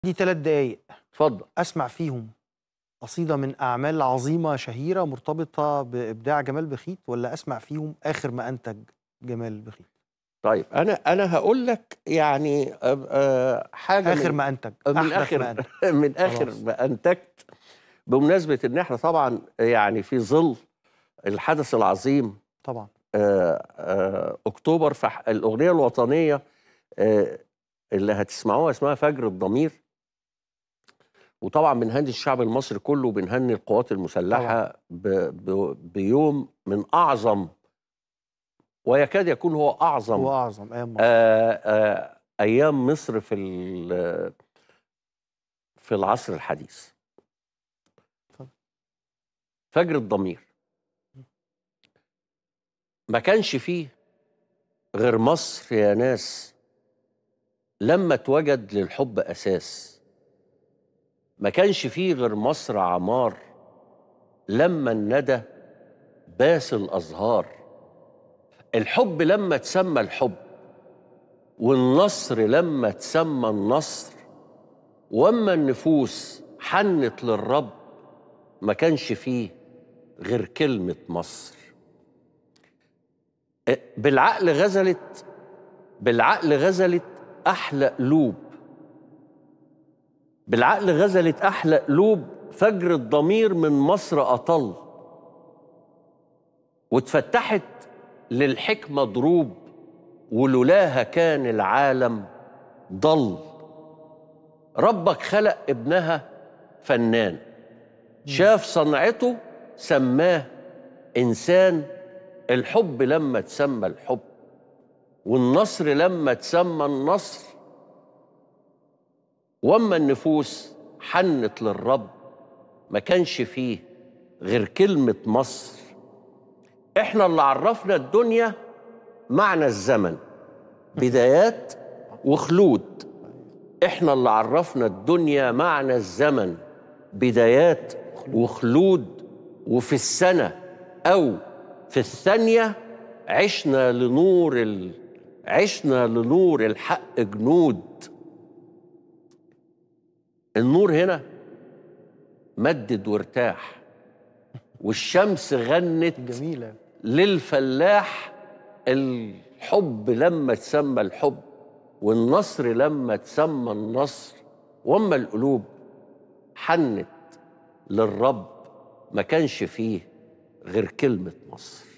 دي ثلاث دقايق اتفضل أسمع فيهم قصيدة من أعمال عظيمة شهيرة مرتبطة بإبداع جمال بخيت ولا أسمع فيهم آخر ما أنتج جمال بخيت طيب انا انا هقول لك يعني آه، آه، حاجه آخر من ما أنتج من أحدث اخر ما أنتج من اخر خلاص. ما انتجت بمناسبه ان احنا طبعا يعني في ظل الحدث العظيم طبعا آه، آه، اكتوبر فالاغنيه الوطنيه آه، اللي هتسمعوها اسمها فجر الضمير وطبعا بنهني الشعب المصري كله وبنهني القوات المسلحه ب ب بيوم من اعظم ويكاد يكون هو اعظم هو أعظم أيام مصر آه، آه، ايام مصر في ال- في العصر الحديث اتفضل. فجر الضمير ما كانش فيه غير مصر يا ناس لما اتوجد للحب اساس ما كانش فيه غير مصر عمار لما الندى باس الازهار الحب لما تسمى الحب والنصر لما تسمى النصر واما النفوس حنت للرب ما كانش فيه غير كلمة مصر اه، بالعقل غزلت بالعقل غزلت أحلى قلوب بالعقل غزلت أحلى قلوب فجر الضمير من مصر أطل واتفتحت للحكمة ضروب ولولاها كان العالم ضل ربك خلق ابنها فنان شاف صنعته سماه إنسان الحب لما تسمى الحب والنصر لما تسمى النصر واما النفوس حنت للرب ما كانش فيه غير كلمة مصر احنا اللي عرفنا الدنيا معنى الزمن بدايات وخلود احنا اللي عرفنا الدنيا معنى الزمن بدايات وخلود وفي السنة أو في الثانية عشنا لنور ال... عشنا لنور الحق جنود النور هنا مدد وارتاح والشمس غنت جميلة للفلاح الحب لما تسمى الحب والنصر لما تسمى النصر واما القلوب حنت للرب ما كانش فيه غير كلمة مصر